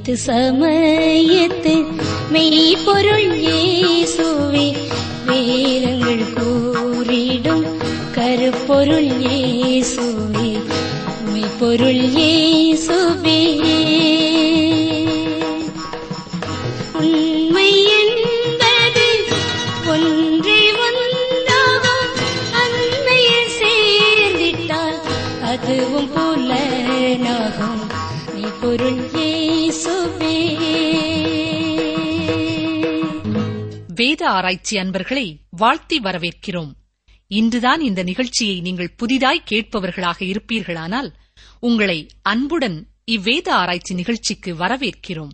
அனைத்து சமயத்து மெய்ப்பொருள் இயேசுவே வேதங்கள் கூறிடும் கருப்பொருள் இயேசுவே மெய்ப்பொருள் இயேசுவே உண்மை என்பது ஒன்றே ஒன்றாகும் அன்னையில் சேர்ந்திட்டால் அதுவும் புலனாகும் மெய்ப்பொருள் இயேசுவே வேத ஆராய்ச்சி அன்பர்களை வாழ்த்தி வரவேற்கிறோம் இன்றுதான் இந்த நிகழ்ச்சியை நீங்கள் புதிதாய் கேட்பவர்களாக இருப்பீர்களானால் உங்களை அன்புடன் இவ்வேத ஆராய்ச்சி நிகழ்ச்சிக்கு வரவேற்கிறோம்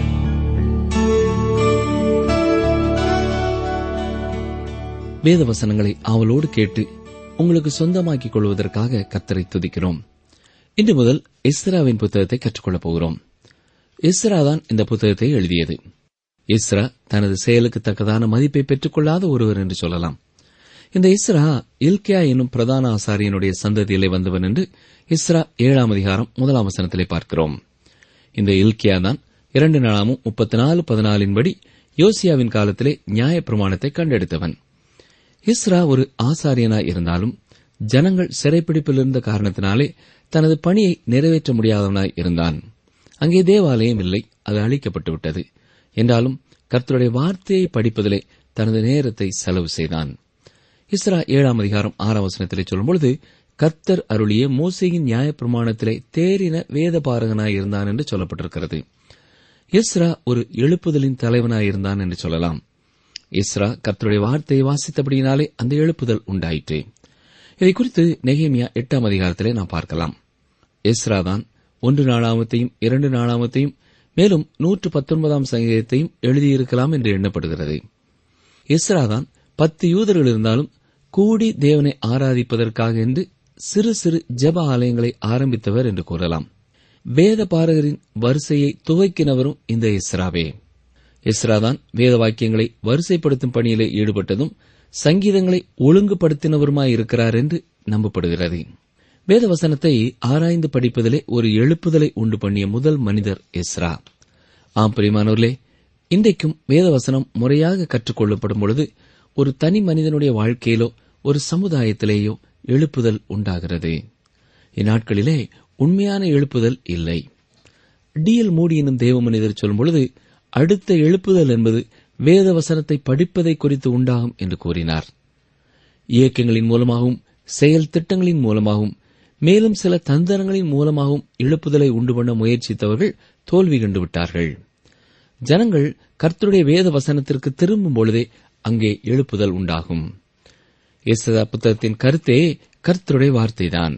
வேத வசனங்களை ஆவலோடு கேட்டு உங்களுக்கு சொந்தமாக்கிக் கொள்வதற்காக கத்தரை துதிக்கிறோம் இன்று முதல் இஸ்ராவின் புத்தகத்தை கற்றுக்கொள்ளப் போகிறோம் இஸ்ரா தான் இந்த புத்தகத்தை எழுதியது இஸ்ரா தனது செயலுக்கு தக்கதான மதிப்பை பெற்றுக்கொள்ளாத ஒருவர் என்று சொல்லலாம் இந்த இஸ்ரா இல்கியா என்னும் பிரதான ஆசாரியனுடைய சந்ததியிலே வந்தவன் என்று இஸ்ரா ஏழாம் அதிகாரம் முதலாம் வசனத்திலே பார்க்கிறோம் இந்த இல்கியா தான் இரண்டு நாளாமும் முப்பத்தி நாலு பதினாலின்படி யோசியாவின் காலத்திலே நியாயப்பிரமாணத்தை கண்டெடுத்தவன் இஸ்ரா ஒரு ஆசாரியனாய் இருந்தாலும் ஜனங்கள் சிறைப்பிடிப்பில் இருந்த காரணத்தினாலே தனது பணியை நிறைவேற்ற முடியாதவனாய் இருந்தான் அங்கே தேவாலயம் இல்லை அது அழிக்கப்பட்டு விட்டது என்றாலும் கர்த்தருடைய வார்த்தையை படிப்பதிலே தனது நேரத்தை செலவு செய்தான் இஸ்ரா ஏழாம் அதிகாரம் ஆறாம் வசனத்திலே சொல்லும்பொழுது கர்த்தர் அருளிய மோசையின் நியாயப்பிரமாணத்திலே தேறின வேத பாரகனாய் இருந்தான் என்று சொல்லப்பட்டிருக்கிறது இஸ்ரா ஒரு எழுப்புதலின் தலைவனாய் இருந்தான் என்று சொல்லலாம் இஸ்ரா கர்த்தருடைய வார்த்தையை வாசித்தபடியினாலே அந்த எழுப்புதல் உண்டாயிற்று இதை குறித்து நெகேமியா எட்டாம் அதிகாரத்திலே நாம் பார்க்கலாம் இஸ்ரா தான் ஒன்று நாளாமத்தையும் இரண்டு நாளாமத்தையும் மேலும் நூற்று பத்தொன்பதாம் சங்கீதத்தையும் எழுதியிருக்கலாம் என்று எண்ணப்படுகிறது இஸ்ரா தான் பத்து யூதர்கள் இருந்தாலும் கூடி தேவனை ஆராதிப்பதற்காக என்று சிறு சிறு ஜெப ஆலயங்களை ஆரம்பித்தவர் என்று கூறலாம் வேத பாரகரின் வரிசையை துவக்கினவரும் இந்த இஸ்ராவே இஸ்ராதான் வேத வாக்கியங்களை வரிசைப்படுத்தும் பணியிலே ஈடுபட்டதும் சங்கீதங்களை ஒழுங்குபடுத்தினவருமாயிருக்கிறார் என்று நம்பப்படுகிறது வேத வசனத்தை ஆராய்ந்து படிப்பதிலே ஒரு எழுப்புதலை உண்டு பண்ணிய முதல் மனிதர் இஸ்ரா ஆம் பிரியமானோர்களே இன்றைக்கும் வேத வசனம் முறையாக கற்றுக்கொள்ளப்படும் பொழுது ஒரு தனி மனிதனுடைய வாழ்க்கையிலோ ஒரு சமுதாயத்திலேயோ எழுப்புதல் உண்டாகிறது இந்நாட்களிலே உண்மையான எழுப்புதல் இல்லை டி எல் மூடி எனும் தேவ மனிதர் சொல்லும் பொழுது அடுத்த எழுப்புதல் என்பது வேத வசனத்தை படிப்பதை குறித்து உண்டாகும் என்று கூறினார் இயக்கங்களின் மூலமாகவும் செயல் திட்டங்களின் மூலமாகவும் மேலும் சில தந்திரங்களின் மூலமாகவும் எழுப்புதலை உண்டு பண்ண முயற்சித்தவர்கள் தோல்வி கண்டுவிட்டார்கள் ஜனங்கள் கர்த்தருடைய வேத வசனத்திற்கு திரும்பும் பொழுதே அங்கே எழுப்புதல் உண்டாகும் எஸ்தா புத்தகத்தின் கருத்தே கர்த்தருடைய வார்த்தைதான்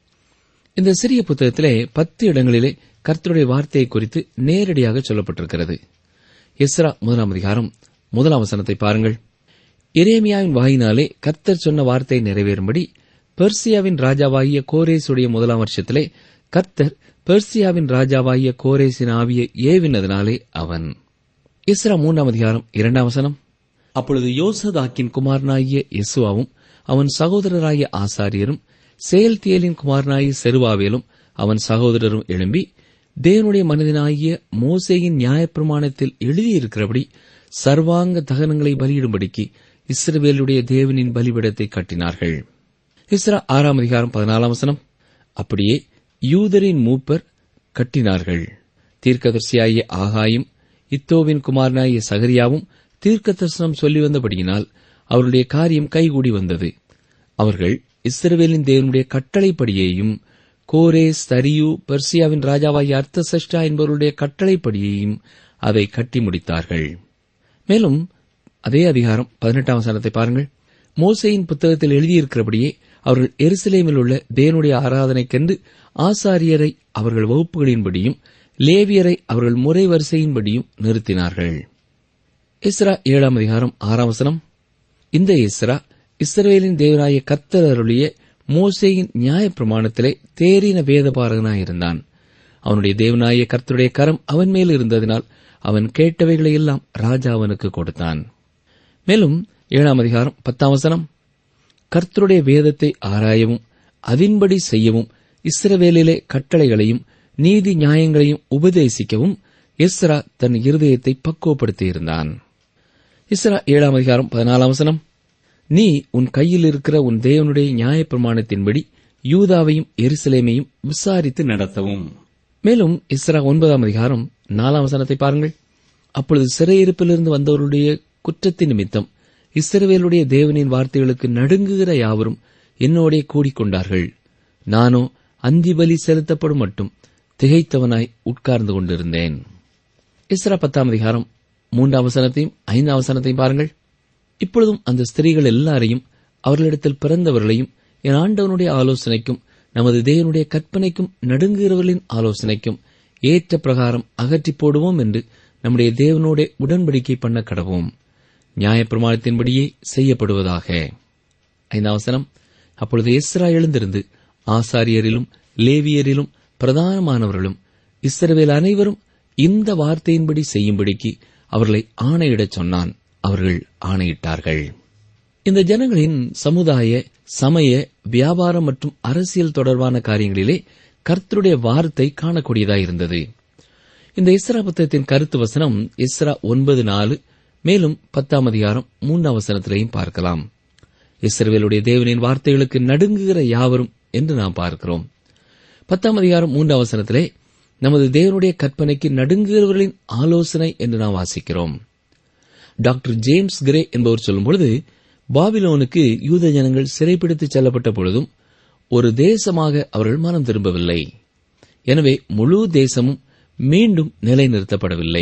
இந்த சிறிய புத்தகத்திலே பத்து இடங்களிலே கர்த்தருடைய வார்த்தையை குறித்து நேரடியாக சொல்லப்பட்டிருக்கிறது எஸ்ரா முதலாம் அதிகாரம் முதலாம் வசனத்தை பாருங்கள் எரேமியாவின் வாயினாலே கர்த்தர் சொன்ன வார்த்தை நிறைவேறும்படி பெர்சியாவின் ராஜாவாகிய கோரேசுடைய முதலாம் வருஷத்திலே கர்த்தர் பெர்சியாவின் ராஜாவாகிய கோரேசின் ஆவியை ஏவினதினாலே அவன் இஸ்ரா மூன்றாம் அதிகாரம் இரண்டாம் வசனம் அப்பொழுது யோசதாக்கின் குமாரனாகிய யெசுவாவும் அவன் சகோதரராகிய ஆசாரியரும் செயல்தியலின் குமாரனாகிய செருவாவேலும் அவன் சகோதரரும் எழும்பி தேவனுடைய மனிதனாகிய மோசேயின் நியாயப்பிரமாணத்தில் எழுதியிருக்கிறபடி சர்வாங்க தகனங்களை பலியிடும்படிக்கு இஸ்ரவேலுடைய தேவனின் பலிபிடத்தை கட்டினார்கள் இஸ்ரா ஆறாம் அதிகாரம் பதினாலாம் வசனம் அப்படியே யூதரின் மூப்பர் கட்டினார்கள் தீர்க்கதரிசியாகிய ஆகாயும் இத்தோவின் குமாரனாகிய சகரியாவும் தீர்க்க தரிசனம் சொல்லி வந்தபடியினால் அவருடைய காரியம் கைகூடி வந்தது அவர்கள் இஸ்ரவேலின் தேவனுடைய கட்டளைப்படியையும் கோரேஸ் தரியு பெர்சியாவின் ராஜாவாகிய அர்த்தசஷ்டா என்பவருடைய கட்டளைப்படியையும் அதை கட்டி முடித்தார்கள் மேலும் அதே அதிகாரம் பதினெட்டாம் வசனத்தை பாருங்கள் மோசையின் புத்தகத்தில் எழுதியிருக்கிறபடியே அவர்கள் எருசலேமில் உள்ள தேவனுடைய ஆராதனைக்கென்று ஆசாரியரை அவர்கள் வகுப்புகளின்படியும் லேவியரை அவர்கள் முறை வரிசையின்படியும் நிறுத்தினார்கள் இஸ்ரா ஏழாம் அதிகாரம் ஆறாம் வசனம் இந்த இஸ்ரா இஸ்ரவேலின் தேவனாய கர்த்தர் அருளிய மோசேயின் நியாயப்பிரமாணத்திலே தேறின வேதபாரகனாயிருந்தான் அவனுடைய தேவனாய கர்த்தருடைய கரம் அவன் மேல் இருந்ததினால் அவன் கேட்டவைகளை எல்லாம் ராஜா அவனுக்கு கொடுத்தான் மேலும் ஏழாம் அதிகாரம் பத்தாம் வசனம் கர்த்தருடைய வேதத்தை ஆராயவும் அதின்படி செய்யவும் இஸ்ரவேலிலே கட்டளைகளையும் நீதி நியாயங்களையும் உபதேசிக்கவும் எஸ்ரா தன் இருதயத்தை பக்குவப்படுத்தியிருந்தான் இஸ்ரா ஏழாம் அதிகாரம் பதினாலாம் வசனம் நீ உன் கையில் இருக்கிற உன் தேவனுடைய நியாயப்பிரமாணத்தின்படி யூதாவையும் எருசலேமையும் விசாரித்து நடத்தவும் மேலும் இஸ்ரா ஒன்பதாம் அதிகாரம் நாலாம் வசனத்தை பாருங்கள் அப்பொழுது சிறையிருப்பிலிருந்து வந்தவருடைய குற்றத்தின் நிமித்தம் இஸ்ரவேலுடைய தேவனின் வார்த்தைகளுக்கு நடுங்குகிற யாவரும் என்னோடே கூடிக்கொண்டார்கள் நானோ அந்திபலி செலுத்தப்படும் மட்டும் திகைத்தவனாய் உட்கார்ந்து கொண்டிருந்தேன் இஸ்ரா பத்தாம் அதிகாரம் மூன்றாம் வசனத்தையும் ஐந்தாம் வசனத்தையும் பாருங்கள் இப்பொழுதும் அந்த ஸ்திரீகள் எல்லாரையும் அவர்களிடத்தில் பிறந்தவர்களையும் என் ஆண்டவனுடைய ஆலோசனைக்கும் நமது தேவனுடைய கற்பனைக்கும் நடுங்குகிறவர்களின் ஆலோசனைக்கும் ஏற்ற பிரகாரம் அகற்றி போடுவோம் என்று நம்முடைய தேவனோட உடன்படிக்கை பண்ண கடவோம் நியாயப்பிரமாணத்தின்படியே செய்யப்படுவதாக ஐந்தாம் வசனம் அப்பொழுது எஸ்ரா எழுந்திருந்து ஆசாரியரிலும் லேவியரிலும் பிரதானமானவர்களும் இஸ்ரவேல் அனைவரும் இந்த வார்த்தையின்படி செய்யும்படிக்கு அவர்களை ஆணையிடச் சொன்னான் அவர்கள் ஆணையிட்டார்கள் இந்த ஜனங்களின் சமுதாய சமய வியாபாரம் மற்றும் அரசியல் தொடர்பான காரியங்களிலே கர்த்தருடைய வார்த்தை காணக்கூடியதாயிருந்தது இந்த இஸ்ரா புத்தகத்தின் கருத்து வசனம் இஸ்ரா ஒன்பது நாலு மேலும் பத்தாம் அதிகாரம் மூன்றாம் வசனத்திலையும் பார்க்கலாம் இஸ்ரவேலுடைய தேவனின் வார்த்தைகளுக்கு நடுங்குகிற யாவரும் என்று நாம் பார்க்கிறோம் பத்தாம் அதிகாரம் மூன்றாம் வசனத்திலே நமது தேவனுடைய கற்பனைக்கு நடுங்குகிறவர்களின் ஆலோசனை என்று நாம் வாசிக்கிறோம் டாக்டர் ஜேம்ஸ் கிரே என்பவர் சொல்லும்பொழுது பாபிலோனுக்கு யூத ஜனங்கள் சிறைப்பிடித்துச் செல்லப்பட்ட பொழுதும் ஒரு தேசமாக அவர்கள் மனம் திரும்பவில்லை எனவே முழு தேசமும் மீண்டும் நிலைநிறுத்தப்படவில்லை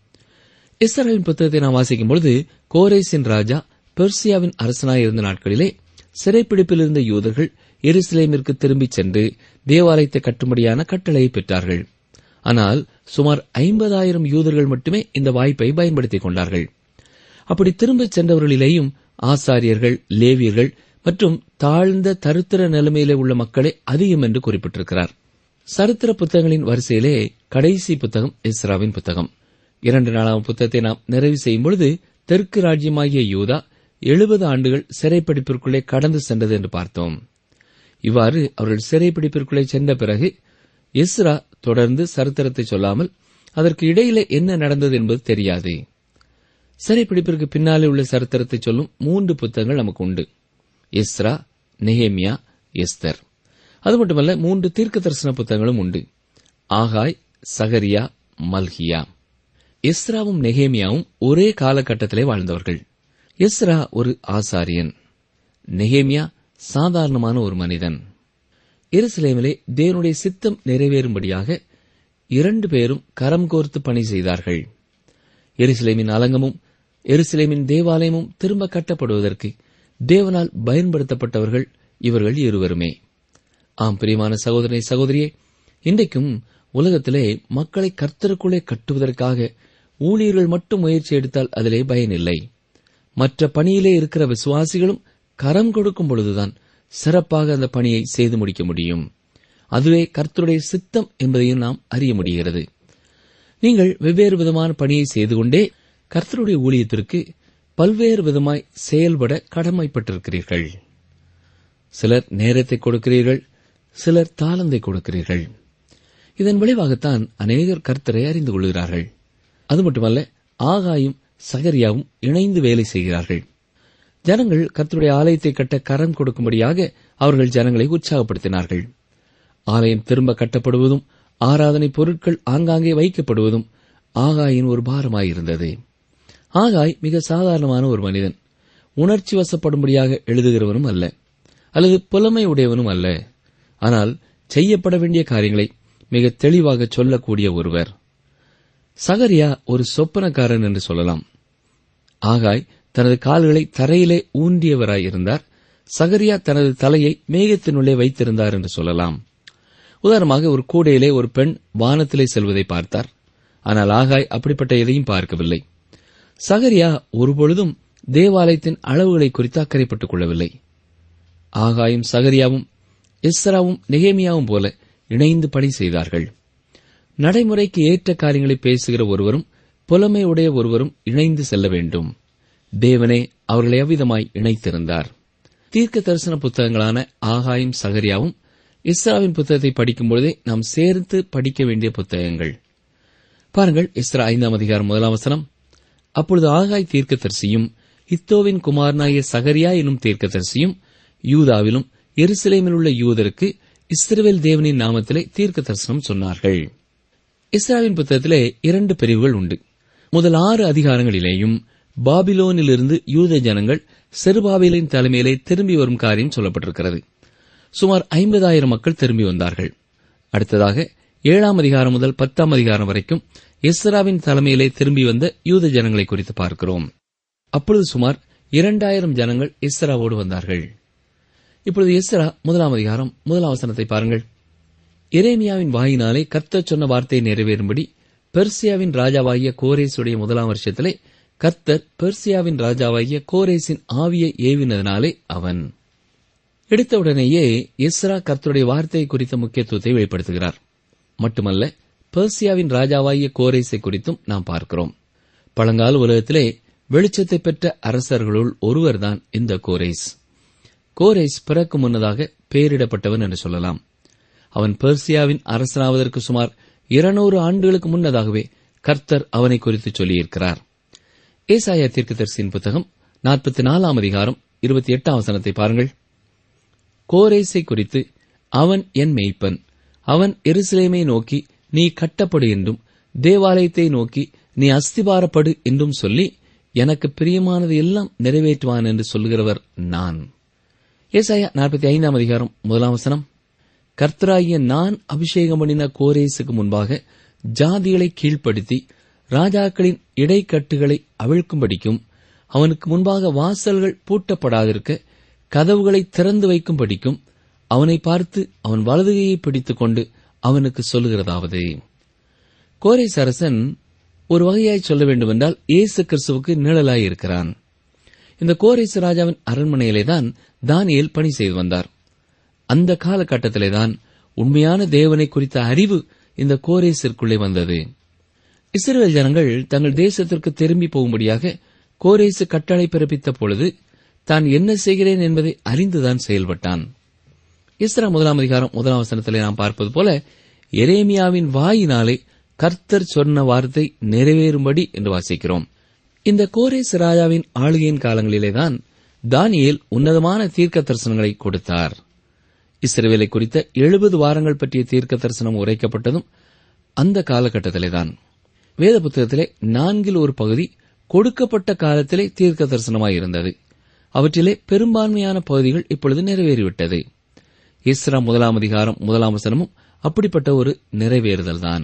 இஸ்ரேலின் புத்தகத்தை நாம் வாசிக்கும் பொழுது கோரேசின் ராஜா பெர்சியாவின் அரசனாய் இருந்த நாட்களிலே சிறைப்பிடிப்பில் இருந்த யூதர்கள் எருசலேமிற்கு திரும்பிச் சென்று தேவாலயத்தை கட்டும்படியான கட்டளையை பெற்றார்கள் ஆனால் சுமார் ஐம்பதாயிரம் யூதர்கள் மட்டுமே இந்த வாய்ப்பை பயன்படுத்திக் கொண்டார்கள் அப்படி திரும்பிச் சென்றவர்களிலேயும் ஆசாரியர்கள் லேவியர்கள் மற்றும் தாழ்ந்த தருத்திர நிலைமையிலே உள்ள மக்களே அதிகம் என்று குறிப்பிட்டிருக்கிறார் சரித்திர புத்தகங்களின் வரிசையிலே கடைசி புத்தகம் இஸ்ராவின் புத்தகம் இரண்டு நாளாம் புத்தகத்தை நாம் நிறைவு செய்யும் பொழுது தெற்கு ராஜ்யமாகிய யூதா எழுபது ஆண்டுகள் சிறைப்பிடிப்பிற்குள்ளே கடந்து சென்றது என்று பார்த்தோம் இவ்வாறு அவர்கள் சிறைப்பிடிப்பிற்குள்ளே சென்ற பிறகு இஸ்ரா தொடர்ந்து சரித்திரத்தை சொல்லாமல் அதற்கு இடையிலே என்ன நடந்தது என்பது தெரியாது சிறைப்பிடிப்பிற்கு பின்னாலே உள்ள சரித்திரத்தை சொல்லும் மூன்று புத்தகங்கள் நமக்கு உண்டு இஸ்ரா நெஹேமியா எஸ்தர் அது மட்டுமல்ல மூன்று தீர்க்க தரிசன புத்தகங்களும் உண்டு ஆகாய் சகரியா மல்கியா எஸ்ராவும் நெஹேமியாவும் ஒரே காலகட்டத்திலே வாழ்ந்தவர்கள் எஸ்ரா ஒரு ஆசாரியன் நெஹேமியா சாதாரணமான ஒரு மனிதன் எருசலேமிலே தேவனுடைய சித்தம் நிறைவேறும்படியாக இரண்டு பேரும் கரம் கோர்த்து பணி செய்தார்கள் எருசலேமின் அலங்கமும் எருசலேமின் தேவாலயமும் திரும்ப கட்டப்படுவதற்கு தேவனால் பயன்படுத்தப்பட்டவர்கள் இவர்கள் இருவருமே ஆம் பிரியமான சகோதரனை சகோதரியே இன்றைக்கும் உலகத்திலே மக்களை கர்த்தருக்குள்ளே கட்டுவதற்காக ஊழியர்கள் மட்டும் முயற்சி எடுத்தால் அதிலே பயனில்லை மற்ற பணியிலே இருக்கிற விசுவாசிகளும் கரம் கொடுக்கும் பொழுதுதான் சிறப்பாக அந்த பணியை செய்து முடிக்க முடியும் அதுவே கர்த்தருடைய சித்தம் என்பதையும் நாம் அறிய முடிகிறது நீங்கள் வெவ்வேறு விதமான பணியை செய்து கொண்டே கர்த்தருடைய ஊழியத்திற்கு பல்வேறு விதமாய் செயல்பட கடமைப்பட்டிருக்கிறீர்கள் சிலர் நேரத்தை கொடுக்கிறீர்கள் சிலர் தாளந்தை கொடுக்கிறீர்கள் இதன் விளைவாகத்தான் அநேகர் கர்த்தரை அறிந்து கொள்கிறார்கள் அது மட்டுமல்ல ஆகாயும் சகரியாவும் இணைந்து வேலை செய்கிறார்கள் ஜனங்கள் கர்த்தருடைய ஆலயத்தை கட்ட கரம் கொடுக்கும்படியாக அவர்கள் ஜனங்களை உற்சாகப்படுத்தினார்கள் ஆலயம் திரும்ப கட்டப்படுவதும் ஆராதனை பொருட்கள் ஆங்காங்கே வைக்கப்படுவதும் ஆகாயின் ஒரு பாரமாயிருந்தது ஆகாய் மிக சாதாரணமான ஒரு மனிதன் உணர்ச்சி வசப்படும்படியாக எழுதுகிறவனும் அல்ல அல்லது புலமை உடையவனும் அல்ல ஆனால் செய்யப்பட வேண்டிய காரியங்களை மிக தெளிவாக சொல்லக்கூடிய ஒருவர் சகரியா ஒரு சொப்பனக்காரன் என்று சொல்லலாம் ஆகாய் தனது கால்களை தரையிலே ஊன்றியவராய் இருந்தார் சகரியா தனது தலையை மேகத்தினுள்ளே வைத்திருந்தார் என்று சொல்லலாம் உதாரணமாக ஒரு கூடையிலே ஒரு பெண் வானத்திலே செல்வதை பார்த்தார் ஆனால் ஆகாய் அப்படிப்பட்ட எதையும் பார்க்கவில்லை சகரியா ஒருபொழுதும் தேவாலயத்தின் அளவுகளை குறித்து அக்கறைப்பட்டுக் கொள்ளவில்லை ஆகாயும் சகரியாவும் எஸ்ராவும் நெகேமியாவும் போல இணைந்து பணி செய்தார்கள் நடைமுறைக்கு ஏற்ற காரியங்களை பேசுகிற ஒருவரும் புலமை உடைய ஒருவரும் இணைந்து செல்ல வேண்டும் தேவனே அவர்களை அவ்விதமாய் இணைத்திருந்தார் தீர்க்க தரிசன புத்தகங்களான ஆகாயும் சகரியாவும் இஸ்ராவின் புத்தகத்தை படிக்கும் பொழுதே நாம் சேர்த்து படிக்க வேண்டிய புத்தகங்கள் பாருங்கள் இஸ்ரா ஐந்தாம் அதிகாரம் முதலாம் வசனம் அப்பொழுது ஆகாய் தீர்க்கதரிசியும் இத்தோவின் குமாரனாகிய சகரியா எனும் தீர்க்கதரிசியும் யூதாவிலும் எருசலேமில் உள்ள யூதருக்கு இஸ்ரவேல் தேவனின் நாமத்திலே தீர்க்க தரிசனம் சொன்னார்கள் இஸ்ராவின் புத்தகத்திலே இரண்டு பிரிவுகள் உண்டு முதல் ஆறு அதிகாரங்களிலேயும் பாபிலோனிலிருந்து யூத ஜனங்கள் செருபாபிலின் தலைமையிலே திரும்பி வரும் காரியம் சொல்லப்பட்டிருக்கிறது சுமார் ஐம்பதாயிரம் மக்கள் திரும்பி வந்தார்கள் அடுத்ததாக ஏழாம் அதிகாரம் முதல் பத்தாம் அதிகாரம் வரைக்கும் எஸ்ராவின் தலைமையிலே திரும்பி வந்த யூத ஜனங்களை குறித்து பார்க்கிறோம் அப்பொழுது சுமார் இரண்டாயிரம் ஜனங்கள் எஸ்ராவோடு வந்தார்கள் இப்பொழுது எஸ்ரா முதலாம் அதிகாரம் முதலாம் வசனத்தை பாருங்கள் எரேமியாவின் வாயினாலே கர்த்தர் சொன்ன வார்த்தை நிறைவேறும்படி பெர்சியாவின் ராஜாவாகிய கோரேசுடைய முதலாம் வருஷத்திலே கர்த்தர் பெர்சியாவின் ராஜாவாகிய கோரேசின் ஆவியை ஏவினதினாலே அவன் எடுத்தவுடனேயே எஸ்ரா கர்த்தருடைய வார்த்தை குறித்த முக்கியத்துவத்தை வெளிப்படுத்துகிறார் மட்டுமல்ல பெர்சியாவின் ராஜாவாகிய கோரேசை குறித்தும் நாம் பார்க்கிறோம் பழங்கால உலகத்திலே வெளிச்சத்தை பெற்ற அரசர்களுள் ஒருவர்தான் இந்த கோரேஸ் கோரேஸ் பிறக்கு முன்னதாக பெயரிடப்பட்டவன் என்று சொல்லலாம் அவன் பெர்சியாவின் அரசனாவதற்கு சுமார் இருநூறு ஆண்டுகளுக்கு முன்னதாகவே கர்த்தர் அவனை குறித்து சொல்லியிருக்கிறார் ஏசாயா தீர்க்கதரிசியின் புத்தகம் நாற்பத்தி நாலாம் அதிகாரம் இருபத்தி எட்டாம் வசனத்தை பாருங்கள் கோரேசை குறித்து அவன் என் மெய்ப்பன் அவன் எருசலேமை நோக்கி நீ கட்டப்படு என்றும் தேவாலயத்தை நோக்கி நீ அஸ்திபாரப்படு என்றும் சொல்லி எனக்கு பிரியமானது எல்லாம் நிறைவேற்றுவான் என்று சொல்லுகிறவர் நான் ஏசாயா நாற்பத்தி ஐந்தாம் அதிகாரம் முதலாம் வசனம் கர்த்தராகிய நான் அபிஷேகம் பண்ணின கோரேசுக்கு முன்பாக ஜாதிகளை கீழ்ப்படுத்தி ராஜாக்களின் இடைக்கட்டுகளை அவிழ்க்கும்படிக்கும் அவனுக்கு முன்பாக வாசல்கள் பூட்டப்படாதிருக்க கதவுகளை திறந்து வைக்கும்படிக்கும் அவனை பார்த்து அவன் வலதுகையை பிடித்துக் கொண்டு அவனுக்கு சொல்லுகிறதாவது கோரேஸ் அரசன் ஒரு வகையாய் சொல்ல வேண்டுமென்றால் இயேசு கிறிஸ்துவுக்கு நிழலாய் இருக்கிறான் இந்த கோரேஸ் ராஜாவின் அரண்மனையிலேதான் தானியேல் பணி செய்து வந்தார் அந்த காலகட்டத்திலேதான் உண்மையான தேவனை குறித்த அறிவு இந்த கோரேசிற்குள்ளே வந்தது இஸ்ரேல் ஜனங்கள் தங்கள் தேசத்திற்கு திரும்பி போகும்படியாக கோரேசு கட்டளை பிறப்பித்த பொழுது தான் என்ன செய்கிறேன் என்பதை அறிந்துதான் செயல்பட்டான் இஸ்ரா முதலாம் அதிகாரம் முதலாம் வசனத்திலே நாம் பார்ப்பது போல எரேமியாவின் வாயினாலே கர்த்தர் சொன்ன வார்த்தை நிறைவேறும்படி என்று வாசிக்கிறோம் இந்த கோரேஸ் ராஜாவின் ஆளுகையின் காலங்களிலேதான் தானியேல் உன்னதமான தீர்க்க தரிசனங்களை கொடுத்தார் இஸ்ரேவேலை குறித்த எழுபது வாரங்கள் பற்றிய தீர்க்க தரிசனம் உரைக்கப்பட்டதும் அந்த காலகட்டத்திலேதான் வேத புத்தகத்திலே நான்கில் ஒரு பகுதி கொடுக்கப்பட்ட காலத்திலே தீர்க்க தரிசனமாயிருந்தது அவற்றிலே பெரும்பான்மையான பகுதிகள் இப்பொழுது நிறைவேறிவிட்டது இஸ்ரா முதலாம் அதிகாரம் முதலாம் வசனமும் அப்படிப்பட்ட ஒரு நிறைவேறுதல்தான்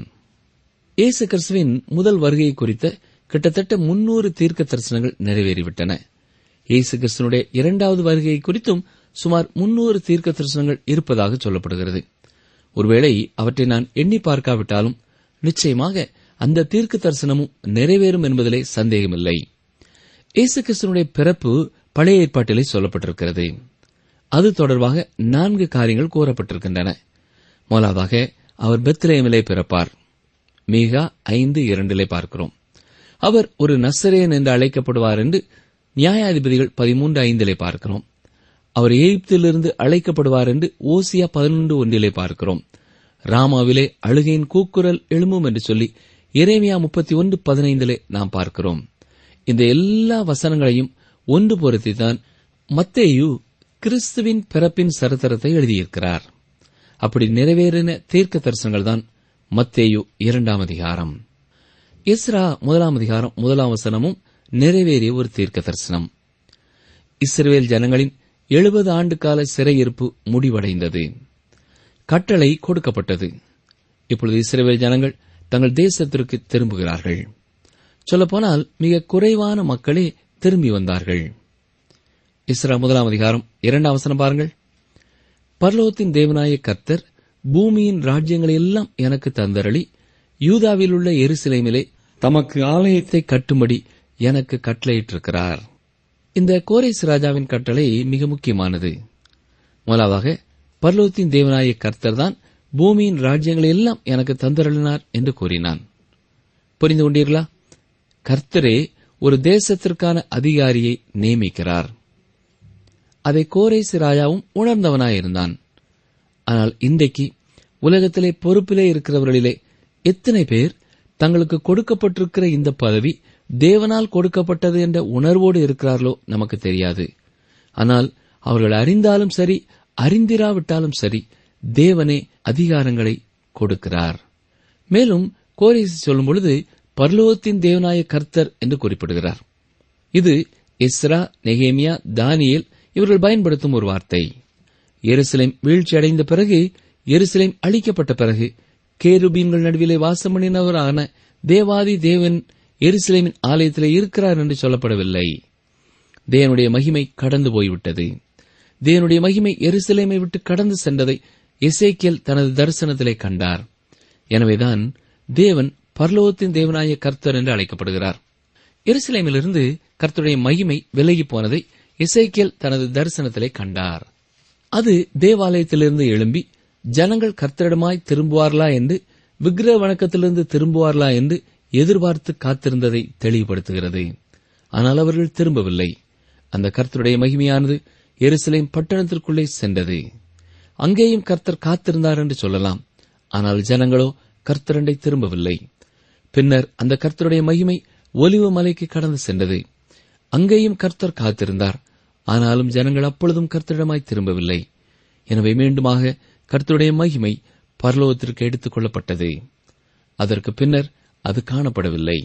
இயேசு கிறிஸ்துவின் முதல் வருகை குறித்த கிட்டத்தட்ட முன்னூறு தீர்க்க தரிசனங்கள் நிறைவேறிவிட்டன இயேசு கிறிஸ்துவனுடைய இரண்டாவது வருகை குறித்தும் சுமார் முன்னூறு தீர்க்க தரிசனங்கள் இருப்பதாக சொல்லப்படுகிறது ஒருவேளை அவற்றை நான் எண்ணி பார்க்காவிட்டாலும் நிச்சயமாக அந்த தீர்க்க தரிசனமும் நிறைவேறும் என்பதிலே சந்தேகமில்லை இயேசு கிறிஸ்துவனுடைய பிறப்பு பழைய ஏற்பாட்டிலே சொல்லப்பட்டிருக்கிறது அது தொடர்பாக நான்கு காரியங்கள் கூறப்பட்டிருக்கின்றன முதலாவதாக அவர் பெத்லேமிலே பிறப்பார் மீகா ஐந்து இரண்டிலே பார்க்கிறோம் அவர் ஒரு நசரேன் என்று அழைக்கப்படுவார் என்று நியாயாதிபதிகள் பதிமூன்று ஐந்திலே பார்க்கிறோம் அவர் எகிப்திலிருந்து அழைக்கப்படுவார் என்று ஓசியா பதினொன்று ஒன்றிலே பார்க்கிறோம் ராமாவிலே அழுகையின் கூக்குரல் எழும்பும் என்று சொல்லி எரேமியா முப்பத்தி ஒன்று பதினைந்திலே நாம் பார்க்கிறோம் இந்த எல்லா வசனங்களையும் ஒன்று பொருத்தித்தான் மத்தேயு கிறிஸ்துவின் பிறப்பின் சரித்திரத்தை எழுதியிருக்கிறார் அப்படி நிறைவேறின தீர்க்க தரிசனங்கள் தான் மத்தேயு இரண்டாம் அதிகாரம் இஸ்ரா முதலாம் அதிகாரம் முதலாம் வசனமும் நிறைவேறிய ஒரு தீர்க்க தரிசனம் இஸ்ரேல் ஜனங்களின் எழுபது ஆண்டு கால சிறையிருப்பு முடிவடைந்தது கட்டளை கொடுக்கப்பட்டது இப்பொழுது இஸ்ரேல் ஜனங்கள் தங்கள் தேசத்திற்கு திரும்புகிறார்கள் சொல்லப்போனால் மிக குறைவான மக்களே திரும்பி வந்தார்கள் இஸ்ரா முதலாம் அதிகாரம் இரண்டாம் வசனம் பாருங்கள் பர்லோகத்தின் தேவனாய கர்த்தர் பூமியின் ராஜ்யங்களை எல்லாம் எனக்கு தந்தரளி யூதாவில் உள்ள எருசலேமிலே தமக்கு ஆலயத்தை கட்டும்படி எனக்கு கட்டளையிட்டிருக்கிறார் இந்த கோரேஸ் ராஜாவின் கட்டளை மிக முக்கியமானது முதலாவதாக பர்லோகத்தின் தேவனாய கர்த்தர் தான் பூமியின் ராஜ்யங்களை எல்லாம் எனக்கு தந்தரளினார் என்று கூறினான் புரிந்து கொண்டீர்களா கர்த்தரே ஒரு தேசத்திற்கான அதிகாரியை நியமிக்கிறார் அதை கோரேசு ராஜாவும் உணர்ந்தவனாயிருந்தான் ஆனால் இன்றைக்கு உலகத்திலே பொறுப்பிலே இருக்கிறவர்களிலே எத்தனை பேர் தங்களுக்கு கொடுக்கப்பட்டிருக்கிற இந்த பதவி தேவனால் கொடுக்கப்பட்டது என்ற உணர்வோடு இருக்கிறார்களோ நமக்கு தெரியாது ஆனால் அவர்கள் அறிந்தாலும் சரி அறிந்திராவிட்டாலும் சரி தேவனே அதிகாரங்களை கொடுக்கிறார் மேலும் கோரேசி சொல்லும் பொழுது பர்லோகத்தின் தேவனாய கர்த்தர் என்று குறிப்பிடுகிறார் இது இஸ்ரா நெகேமியா தானியேல் இவர்கள் பயன்படுத்தும் ஒரு வார்த்தை எருசலேம் வீழ்ச்சியடைந்த பிறகு எருசலேம் அழிக்கப்பட்ட பிறகு கேருபீன்கள் நடுவிலே வாசம் பண்ணினவரான தேவாதி தேவன் எருசலேமின் ஆலயத்திலே இருக்கிறார் என்று சொல்லப்படவில்லை தேவனுடைய மகிமை கடந்து போய்விட்டது தேவனுடைய மகிமை எருசலேமை விட்டு கடந்து சென்றதை எசேக்கியல் தனது தரிசனத்திலே கண்டார் எனவேதான் தேவன் பர்லோகத்தின் தேவனாய கர்த்தர் என்று அழைக்கப்படுகிறார் எருசலேமிலிருந்து கர்த்தருடைய மகிமை விலகி போனதை எசேக்கியல் தனது தரிசனத்திலே கண்டார் அது தேவாலயத்திலிருந்து எழும்பி ஜனங்கள் கர்த்தரிடமாய் திரும்புவார்களா என்று விக்கிரக வணக்கத்திலிருந்து திரும்புவார்களா என்று எதிர்பார்த்து காத்திருந்ததை தெளிவுபடுத்துகிறது ஆனால் அவர்கள் திரும்பவில்லை அந்த கர்த்தருடைய மகிமையானது எருசலேம் பட்டணத்திற்குள்ளே சென்றது அங்கேயும் கர்த்தர் காத்திருந்தார் என்று சொல்லலாம் ஆனால் ஜனங்களோ கர்த்தரண்டை திரும்பவில்லை பின்னர் அந்த கர்த்தருடைய மகிமை ஒலிவு மலைக்கு கடந்து சென்றது அங்கேயும் கர்த்தர் காத்திருந்தார் ஆனாலும் ஜனங்கள் அப்பொழுதும் கர்த்தரிடமாய் திரும்பவில்லை எனவே மீண்டுமாக கர்த்தருடைய மகிமை பரலோகத்திற்கு எடுத்துக் கொள்ளப்பட்டது அதற்கு பின்னர் அது காணப்படவில்லை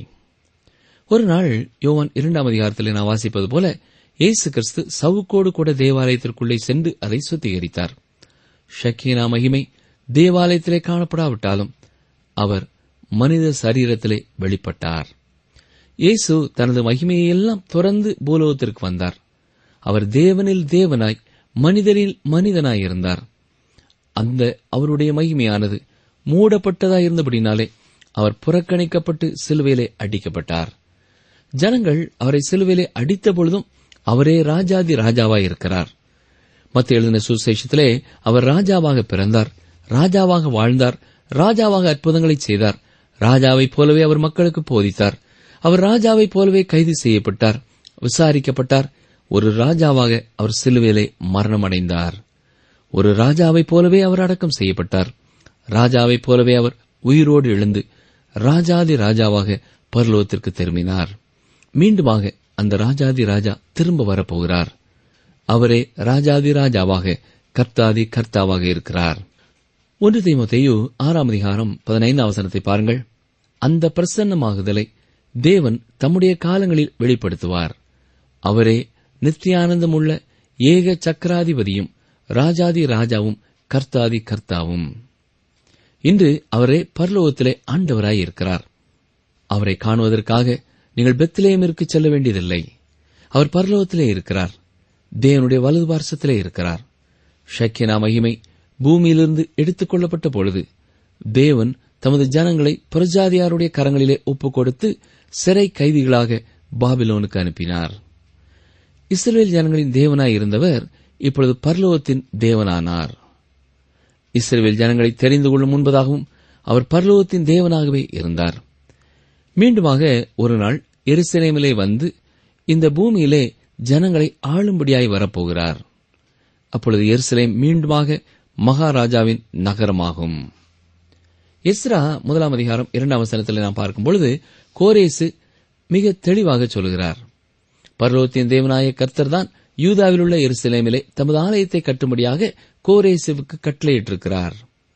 ஒரு நாள் யோவான் இரண்டாம் அதிகாரத்தில் நான் வாசிப்பது போல இயேசு கிறிஸ்து சவுக்கோடு கூட தேவாலயத்திற்குள்ளே சென்று அதை சுத்திகரித்தார் ஷக்கீனா மகிமை தேவாலயத்திலே காணப்படாவிட்டாலும் அவர் மனித சரீரத்திலே வெளிப்பட்டார் இயேசு தனது மகிமையெல்லாம் துறந்து பூலோகத்திற்கு வந்தார் அவர் தேவனில் தேவனாய் மனிதரில் மனிதனாய் இருந்தார் அந்த அவருடைய மகிமையானது மூடப்பட்டதாய் இருந்தபடினாலே அவர் புறக்கணிக்கப்பட்டு சிலுவையிலே அடிக்கப்பட்டார் ஜனங்கள் அவரை சிலுவையிலே அடித்த பொழுதும் அவரே ராஜாதி ராஜாவாய் இருக்கிறார் மத்த எழுதின சுசேஷத்திலே அவர் ராஜாவாக பிறந்தார் ராஜாவாக வாழ்ந்தார் ராஜாவாக அற்புதங்களை செய்தார் ராஜாவைப் போலவே அவர் மக்களுக்கு போதித்தார் அவர் ராஜாவைப் போலவே கைது செய்யப்பட்டார் விசாரிக்கப்பட்டார் ஒரு ராஜாவாக அவர் சிலுவையிலே மரணமடைந்தார் ஒரு ராஜாவைப் போலவே அவர் அடக்கம் செய்யப்பட்டார் ராஜாவைப் போலவே அவர் உயிரோடு எழுந்து ராஜாதி ராஜாவாக பரலோகத்திற்கு திரும்பினார் மீண்டுமாக அந்த ராஜாதி ராஜா திரும்ப வரப்போகிறார் அவரே ராஜாதி ராஜாவாக கர்த்தாதி கர்த்தாவாக இருக்கிறார் ஒன்று தீமோத்தேயு ஆறாம் அதிகாரம் பதினைந்தாம் வசனத்தை பாருங்கள் அந்த பிரசன்னமாகுதலை தேவன் தம்முடைய காலங்களில் வெளிப்படுத்துவார் அவரே நித்தியானந்தமுள்ள ஏக சக்கராதிபதியும் ராஜாதி ராஜாவும் கர்த்தாதி கர்த்தாவும் இன்று அவரே பரலோகத்திலே ஆண்டவராய் இருக்கிறார் அவரை காணுவதற்காக நீங்கள் பெத்லேயமிற்கு செல்ல வேண்டியதில்லை அவர் பரலோகத்திலே இருக்கிறார் தேவனுடைய வலது பார்சத்திலே இருக்கிறார் ஷக்கினா மகிமை பூமியிலிருந்து எடுத்துக் கொள்ளப்பட்ட பொழுது தேவன் தமது ஜனங்களை புரஜாதியாருடைய கரங்களிலே ஒப்புக் கொடுத்து சிறை கைதிகளாக பாபிலோனுக்கு அனுப்பினார் இஸ்ரேல் ஜனங்களின் தேவனாய் இருந்தவர் இப்பொழுது பர்லோகத்தின் தேவனானார் இஸ்ரேல் ஜனங்களை தெரிந்து கொள்ளும் முன்பதாகவும் அவர் பர்லோகத்தின் தேவனாகவே இருந்தார் மீண்டுமாக ஒரு நாள் எருசலேமிலே வந்து இந்த பூமியிலே ஜனங்களை ஆளும்படியாய் வரப்போகிறார் அப்பொழுது எருசலேம் மீண்டுமாக மகாராஜாவின் நகரமாகும் எஸ்ரா முதலாம் அதிகாரம் இரண்டாம் வசனத்தில் நாம் பார்க்கும் பொழுது கோரேசு மிக தெளிவாக சொல்கிறார் பர்லோகத்தின் தேவனாய கர்த்தர் தான் யூதாவில் உள்ள எருசலேமிலே தமது ஆலயத்தை கட்டும்படியாக கோரேசுவுக்கு கட்டளையிட்டிருக்கிறார்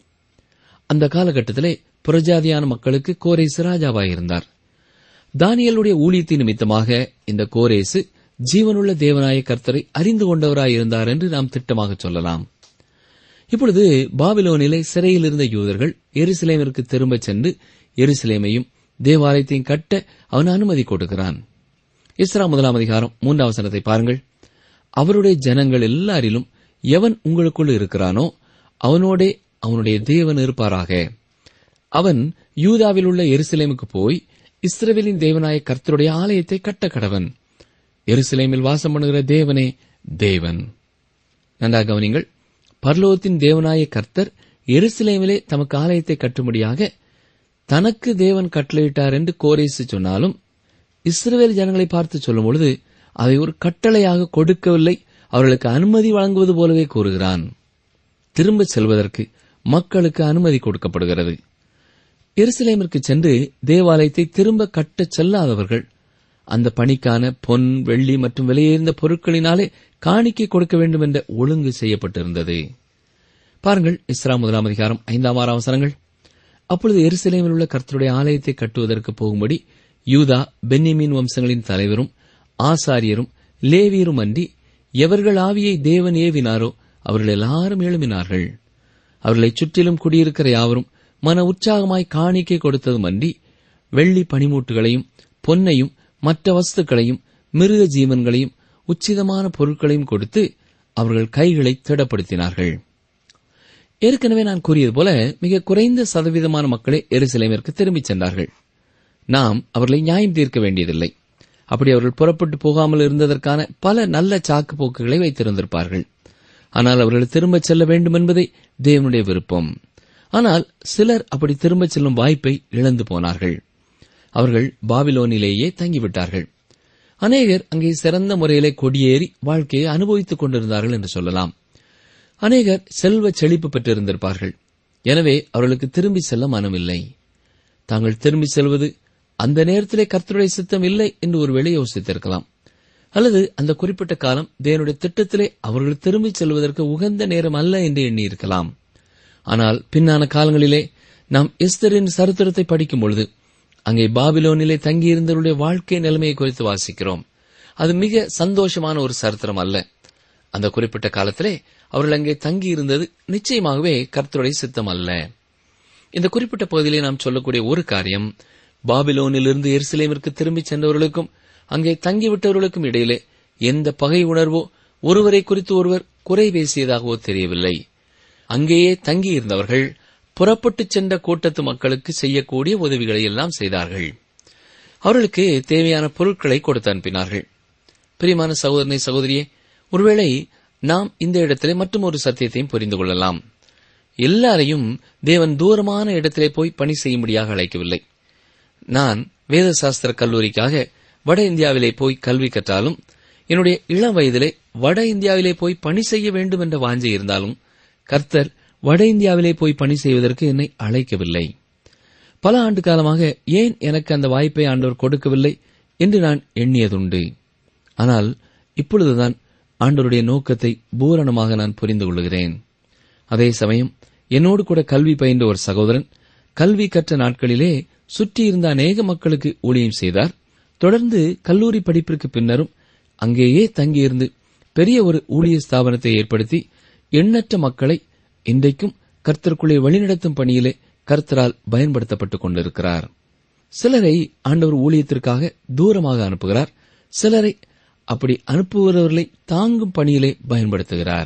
அந்த காலகட்டத்திலே புரஜாதியான மக்களுக்கு கோரேசு ராஜாவாயிருந்தார் தானியலுடைய ஊழியத்தின் நிமித்தமாக இந்த கோரேசு ஜீவனுள்ள தேவனாய கர்த்தரை அறிந்து கொண்டவராயிருந்தார் என்று நாம் திட்டமாக சொல்லலாம் இப்பொழுது பாபிலோனிலே சிறையில் இருந்த யூதர்கள் எருசலேமிற்கு திரும்பச் சென்று எருசலேமையும் தேவாலயத்தையும் கட்ட அவன் அனுமதி கொடுக்கிறான் இஸ்ரா முதலாம் அதிகாரம் மூன்றாம் வசனத்தை பாருங்கள் அவருடைய ஜனங்கள் எல்லாரிலும் எவன் உங்களுக்குள் இருக்கிறானோ அவனோடே அவனுடைய தேவன் இருப்பாராக அவன் யூதாவில் உள்ள எருசலேமுக்கு போய் இஸ்ரவேலின் தேவனாய கர்த்தருடைய ஆலயத்தை கட்ட கடவன் எருசலேமில் வாசம் பண்ணுகிற தேவனே தேவன் நன்றாக கவனிங்கள் பர்லோகத்தின் தேவனாய கர்த்தர் எருசலேமிலே தமக்கு ஆலயத்தை கட்டும்படியாக தனக்கு தேவன் கட்டளையிட்டார் என்று கோரேசு சொன்னாலும் இஸ்ரவேல் ஜனங்களை பார்த்து சொல்லும் பொழுது அதை ஒரு கட்டளையாக கொடுக்கவில்லை அவர்களுக்கு அனுமதி வழங்குவது போலவே கூறுகிறான் திரும்ப செல்வதற்கு மக்களுக்கு அனுமதி கொடுக்கப்படுகிறது எருசலேமிற்கு சென்று தேவாலயத்தை திரும்ப கட்டச் செல்லாதவர்கள் அந்த பணிக்கான பொன் வெள்ளி மற்றும் விலையுயர்ந்த பொருட்களினாலே காணிக்கை கொடுக்க வேண்டும் என்ற ஒழுங்கு செய்யப்பட்டிருந்தது பாருங்கள் இஸ்ரா முதலாம் அதிகாரம் ஐந்தாம் ஆறாம் அவசரங்கள் அப்பொழுது எருசலேமில் உள்ள கர்த்தருடைய ஆலயத்தை கட்டுவதற்கு போகும்படி யூதா பென்னிமீன் வம்சங்களின் தலைவரும் ஆசாரியரும் லேவியரும் அன்றி எவர்கள் ஆவியை தேவன் ஏவினாரோ அவர்கள் எல்லாரும் எழுமினார்கள் அவர்களைச் சுற்றிலும் குடியிருக்கிற யாவரும் மன உற்சாகமாய் காணிக்கை கொடுத்ததும் அன்றி வெள்ளி பனிமூட்டுகளையும் பொன்னையும் மற்ற வஸ்துக்களையும் மிருக ஜீவன்களையும் உச்சிதமான பொருட்களையும் கொடுத்து அவர்கள் கைகளை திடப்படுத்தினார்கள் ஏற்கனவே நான் கூறியது போல மிக குறைந்த சதவீதமான மக்களே எருசலேமிற்கு திரும்பிச் சென்றார்கள் நாம் அவர்களை நியாயம் தீர்க்க வேண்டியதில்லை அப்படி அவர்கள் புறப்பட்டு போகாமல் இருந்ததற்கான பல நல்ல சாக்கு போக்குகளை வைத்திருந்திருப்பார்கள் ஆனால் அவர்கள் திரும்பச் செல்ல வேண்டும் என்பதே தேவனுடைய விருப்பம் ஆனால் சிலர் அப்படி திரும்பச் செல்லும் வாய்ப்பை இழந்து போனார்கள் அவர்கள் பாபிலோனிலேயே தங்கிவிட்டார்கள் அநேகர் அங்கே சிறந்த முறையிலே கொடியேறி வாழ்க்கையை அனுபவித்துக் கொண்டிருந்தார்கள் என்று சொல்லலாம் அநேகர் செல்வ செழிப்பு பெற்றிருந்திருப்பார்கள் எனவே அவர்களுக்கு திரும்பி செல்ல மனமில்லை தாங்கள் திரும்பி செல்வது அந்த நேரத்திலே கர்த்தருடைய சித்தம் இல்லை என்று ஒருவேளை யோசித்திருக்கலாம் அல்லது அந்த குறிப்பிட்ட காலம் தேவனுடைய திட்டத்திலே அவர்கள் திரும்பிச் செல்வதற்கு உகந்த நேரம் அல்ல என்று எண்ணியிருக்கலாம் ஆனால் பின்னான காலங்களிலே நாம் எஸ்தரின் சரித்திரத்தை படிக்கும் பொழுது அங்கே பாபிலோனிலே தங்கியிருந்தவருடைய வாழ்க்கை நிலைமையை குறித்து வாசிக்கிறோம் அது மிக சந்தோஷமான ஒரு சரித்திரம் அல்ல அந்த குறிப்பிட்ட காலத்திலே அவர்கள் அங்கே தங்கியிருந்தது நிச்சயமாகவே கர்த்தருடைய சித்தம் அல்ல இந்த குறிப்பிட்ட பகுதியிலே நாம் சொல்லக்கூடிய ஒரு காரியம் பாபிலோனிலிருந்து எருசலேமிற்கு திரும்பிச் சென்றவர்களுக்கும் அங்கே தங்கிவிட்டவர்களுக்கும் இடையிலே எந்த பகை உணர்வோ ஒருவரை குறித்து ஒருவர் குறை பேசியதாகவோ தெரியவில்லை அங்கேயே தங்கியிருந்தவர்கள் புறப்பட்டுச் சென்ற கூட்டத்து மக்களுக்கு செய்யக்கூடிய உதவிகளை எல்லாம் செய்தார்கள் அவர்களுக்கு தேவையான பொருட்களை கொடுத்து அனுப்பினார்கள் பிரியமான சகோதரனை சகோதரியே ஒருவேளை நாம் இந்த இடத்திலே மற்றும் ஒரு சத்தியத்தையும் புரிந்து கொள்ளலாம் எல்லாரையும் தேவன் தூரமான இடத்திலே போய் பணி செய்யும்படியாக அழைக்கவில்லை நான் வேத சாஸ்திர கல்லூரிக்காக வட இந்தியாவிலே போய் கல்வி கற்றாலும் என்னுடைய இளம் வயதிலே வட இந்தியாவிலே போய் பணி செய்ய வேண்டும் என்ற வாஞ்சை இருந்தாலும் கர்த்தர் வட இந்தியாவிலே போய் பணி செய்வதற்கு என்னை அழைக்கவில்லை பல ஆண்டு காலமாக ஏன் எனக்கு அந்த வாய்ப்பை ஆண்டவர் கொடுக்கவில்லை என்று நான் எண்ணியதுண்டு ஆனால் இப்பொழுதுதான் ஆண்டவருடைய நோக்கத்தை பூரணமாக நான் புரிந்து கொள்கிறேன் அதே சமயம் என்னோடு கூட கல்வி பயின்ற ஒரு சகோதரன் கல்வி கற்ற நாட்களிலே சுற்றியிருந்த அநேக மக்களுக்கு ஊழியம் செய்தார் தொடர்ந்து கல்லூரி படிப்பிற்கு பின்னரும் அங்கேயே தங்கியிருந்து பெரிய ஒரு ஊழிய ஸ்தாபனத்தை ஏற்படுத்தி எண்ணற்ற மக்களை இன்றைக்கும் கர்த்தருக்குள்ளே வழிநடத்தும் பணியிலே கர்த்தரால் பயன்படுத்தப்பட்டுக் கொண்டிருக்கிறார் சிலரை ஆண்டவர் ஊழியத்திற்காக தூரமாக அனுப்புகிறார் சிலரை அப்படி அனுப்புகிறவர்களை தாங்கும் பணியிலே பயன்படுத்துகிறார்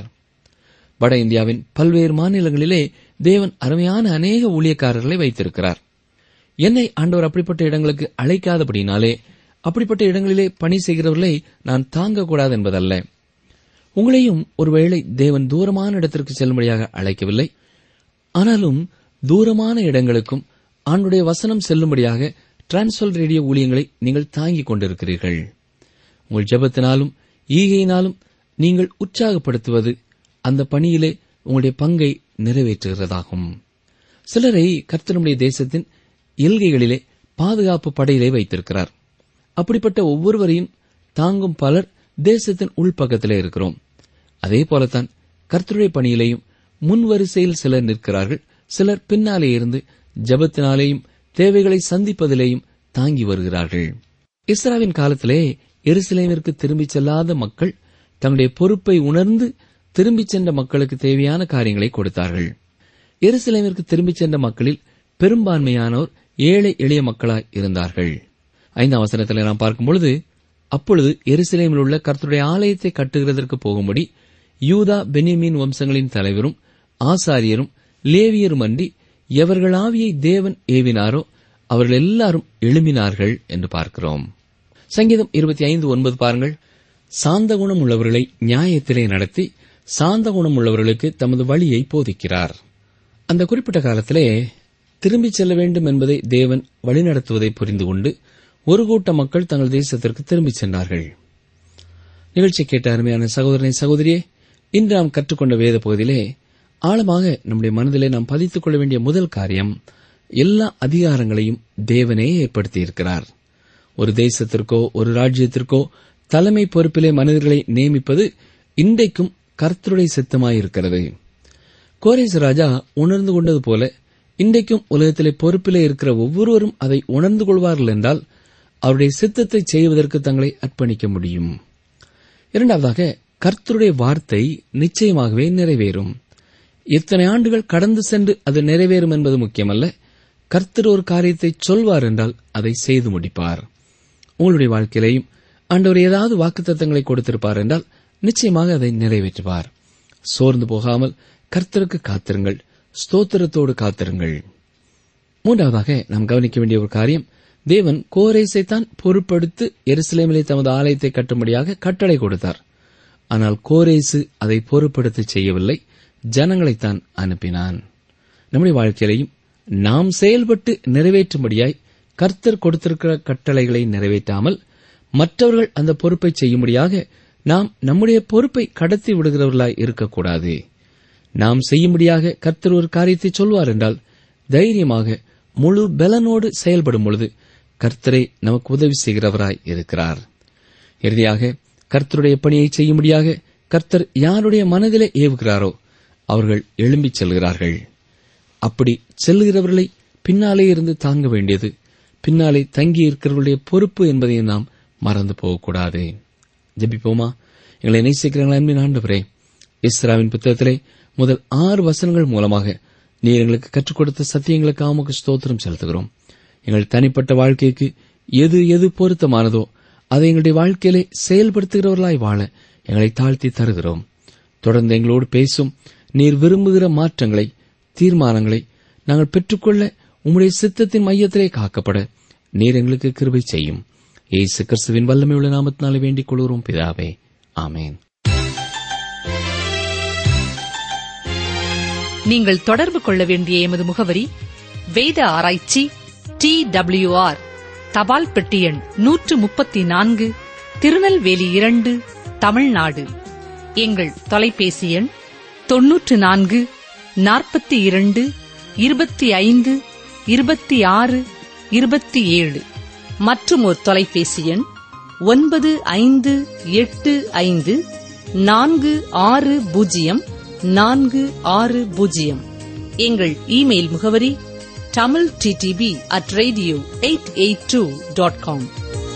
வட இந்தியாவின் பல்வேறு மாநிலங்களிலே தேவன் அருமையான அநேக ஊழியக்காரர்களை வைத்திருக்கிறார் என்னை ஆண்டவர் அப்படிப்பட்ட இடங்களுக்கு அழைக்காதபடினாலே அப்படிப்பட்ட இடங்களிலே பணி செய்கிறவர்களை நான் தாங்கக்கூடாது என்பதல்ல உங்களையும் ஒருவேளை தேவன் தூரமான இடத்திற்கு செல்லும்படியாக அழைக்கவில்லை ஆனாலும் தூரமான இடங்களுக்கும் ஆண்டுடைய வசனம் செல்லும்படியாக டிரான்ஸ்வல் ரேடியோ ஊழியங்களை நீங்கள் தாங்கிக் கொண்டிருக்கிறீர்கள் உங்கள் ஜெபத்தினாலும் ஈகையினாலும் நீங்கள் உற்சாகப்படுத்துவது அந்த பணியிலே உங்களுடைய பங்கை நிறைவேற்றுகிறதாகும் சிலரை கர்த்தனுடைய தேசத்தின் எல்கைகளிலே பாதுகாப்பு படையிலே வைத்திருக்கிறார் அப்படிப்பட்ட ஒவ்வொருவரையும் தாங்கும் பலர் தேசத்தின் உள்பக்கத்திலே இருக்கிறோம் அதே போலத்தான் கர்த்தருடைய பணியிலேயும் முன்வரிசையில் சிலர் நிற்கிறார்கள் சிலர் பின்னாலே இருந்து ஜபத்தினாலேயும் தேவைகளை சந்திப்பதிலேயும் தாங்கி வருகிறார்கள் இஸ்ராவின் காலத்திலே எருசலேமிற்கு திரும்பிச் செல்லாத மக்கள் தங்களுடைய பொறுப்பை உணர்ந்து திரும்பிச் சென்ற மக்களுக்கு தேவையான காரியங்களை கொடுத்தார்கள் எருசலேமிற்கு திரும்பிச் சென்ற மக்களில் பெரும்பான்மையானோர் ஏழை எளிய மக்களாய் இருந்தார்கள் ஐந்தாம் வசனத்தில் நாம் பார்க்கும்பொழுது அப்பொழுது எருசலேமில் உள்ள கர்த்தருடைய ஆலயத்தை கட்டுகிறதற்கு போகும்படி யூதா பெனியமின் வம்சங்களின் தலைவரும் ஆசாரியரும் லேவியரும் அன்றி எவர்கள் ஆவியை தேவன் ஏவினாரோ அவர்கள் எல்லாரும் எழுமினார்கள் என்று பார்க்கிறோம் சங்கீதம் இருபத்தி ஐந்து ஒன்பது பாருங்கள் சாந்த குணம் உள்ளவர்களை நியாயத்திலே நடத்தி சாந்த குணம் உள்ளவர்களுக்கு தமது வழியை போதிக்கிறார் அந்த குறிப்பிட்ட காலத்திலே திரும்பிச் செல்ல வேண்டும் என்பதை தேவன் வழிநடத்துவதை புரிந்து கொண்டு ஒரு கூட்ட மக்கள் தங்கள் தேசத்திற்கு திரும்பிச் சென்றார்கள் நிகழ்ச்சி கேட்ட அருமையான சகோதரனை சகோதரியே இன்று நாம் கற்றுக்கொண்ட வேத பகுதியிலே ஆழமாக நம்முடைய மனதிலே நாம் பதித்துக் கொள்ள வேண்டிய முதல் காரியம் எல்லா அதிகாரங்களையும் தேவனே ஏற்படுத்தியிருக்கிறார் ஒரு தேசத்திற்கோ ஒரு ராஜ்யத்திற்கோ தலைமை பொறுப்பிலே மனிதர்களை நியமிப்பது இன்றைக்கும் கர்த்தருடைய சித்தமாயிருக்கிறது கோரேஸ் ராஜா உணர்ந்து கொண்டது போல இன்றைக்கும் உலகத்திலே பொறுப்பிலே இருக்கிற ஒவ்வொருவரும் அதை உணர்ந்து கொள்வார்கள் என்றால் அவருடைய சித்தத்தை செய்வதற்கு தங்களை அர்ப்பணிக்க முடியும் இரண்டாவதாக கர்த்தருடைய வார்த்தை நிச்சயமாகவே நிறைவேறும் எத்தனை ஆண்டுகள் கடந்து சென்று அது நிறைவேறும் என்பது முக்கியமல்ல கர்த்தர் ஒரு காரியத்தை சொல்வார் என்றால் அதை செய்து முடிப்பார் உங்களுடைய வாழ்க்கையிலேயும் ஆண்டவர் ஏதாவது வாக்குத்தத்தங்களை கொடுத்திருப்பார் என்றால் நிச்சயமாக அதை நிறைவேற்றுவார் சோர்ந்து போகாமல் கர்த்தருக்கு காத்திருங்கள் ஸ்தோத்திரத்தோடு காத்திருங்கள் மூன்றாவதாக நாம் கவனிக்க வேண்டிய ஒரு காரியம் தேவன் கோரேசைத்தான் பொறுப்படுத்து எருசலேமிலே தமது ஆலயத்தை கட்டும்படியாக கட்டளை கொடுத்தார் ஆனால் கோரேசு அதை பொறுப்படுத்தி செய்யவில்லை ஜனங்களைத்தான் அனுப்பினான் நம்முடைய வாழ்க்கையிலையும் நாம் செயல்பட்டு நிறைவேற்றும்படியாய் கர்த்தர் கொடுத்திருக்கிற கட்டளைகளை நிறைவேற்றாமல் மற்றவர்கள் அந்த பொறுப்பை செய்யும்படியாக நாம் நம்முடைய பொறுப்பை கடத்தி விடுகிறவர்களாய் இருக்கக்கூடாது நாம் செய்யும்படியாக கர்த்தர் ஒரு காரியத்தை சொல்வார் என்றால் தைரியமாக முழு பலனோடு செயல்படும் பொழுது கர்த்தரை நமக்கு உதவி செய்கிறவராய் இருக்கிறார் இறுதியாக கர்த்தருடைய பணியை செய்யும்படியாக கர்த்தர் யாருடைய மனதிலே ஏவுகிறாரோ அவர்கள் எழும்பிச் செல்கிறார்கள் அப்படி செல்லுகிறவர்களை பின்னாலே இருந்து தாங்க வேண்டியது பின்னாலே தங்கி இருக்கிறவர்களுடைய பொறுப்பு என்பதை நாம் மறந்து போகக்கூடாது ஜெபிப்போமா எங்களை நேசிக்கிறீங்களா அன்பின் ஆண்டவரே இஸ்ராவின் புத்தகத்திலே முதல் ஆறு வசனங்கள் மூலமாக நீர் எங்களுக்கு கற்றுக் கொடுத்த சத்தியங்களுக்கு உமக்கு ஸ்தோத்திரம் செலுத்துகிறோம் எங்கள் தனிப்பட்ட வாழ்க்கைக்கு எது எது பொருத்தமானதோ அதை எங்களுடைய வாழ்க்கையிலே செயல்படுத்துகிறவர்களாய் வாழ எங்களை தாழ்த்தி தருகிறோம் தொடர்ந்து எங்களோடு பேசும் நீர் விரும்புகிற மாற்றங்களை தீர்மானங்களை நாங்கள் பெற்றுக்கொள்ள உம்முடைய சித்தத்தின் மையத்திலே காக்கப்பட நீர் எங்களுக்கு கிருபை செய்யும் ஏசு கிறிஸ்துவின் வல்லமை உள்ள நாமத்தினாலே வேண்டிக் கொள்கிறோம் பிதாவே ஆமேன் நீங்கள் தொடர்பு கொள்ள வேண்டிய எமது முகவரி வேத ஆராய்ச்சி டி ஆர் தபால் பெட்டி எண் நூற்று முப்பத்தி நான்கு திருநெல்வேலி இரண்டு தமிழ்நாடு எங்கள் தொலைபேசி எண் தொன்னூற்று நான்கு நாற்பத்தி இரண்டு இருபத்தி ஐந்து இருபத்தி ஆறு இருபத்தி ஏழு மற்றும் ஒரு தொலைபேசி எண் ஒன்பது ஐந்து எட்டு ஐந்து நான்கு ஆறு பூஜ்ஜியம் நான்கு ஆறு பூஜ்ஜியம் எங்கள் இமெயில் முகவரி Tamil DTP at radio eight eight two dot com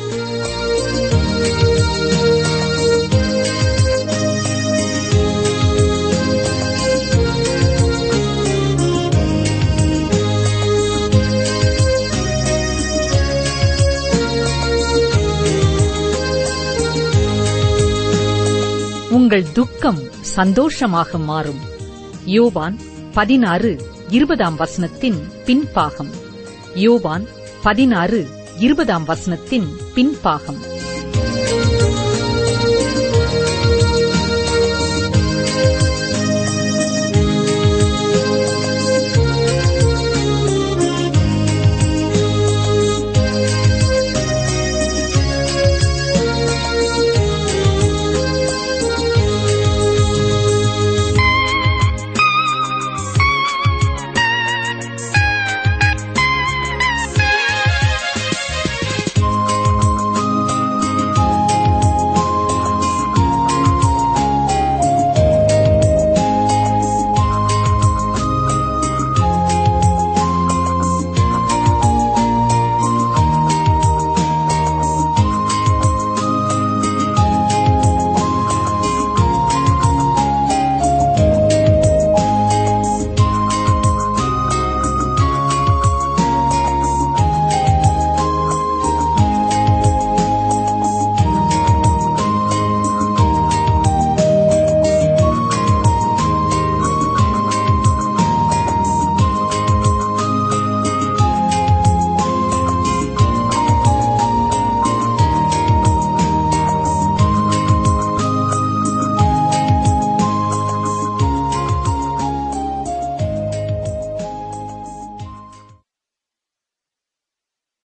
உங்கள் துக்கம் சந்தோஷமாக மாறும் யோவான் பதினாறு இருபதாம் வசனத்தின் பின்பாகம் யோவான் பதினாறு இருபதாம் வசனத்தின் பின்பாகம்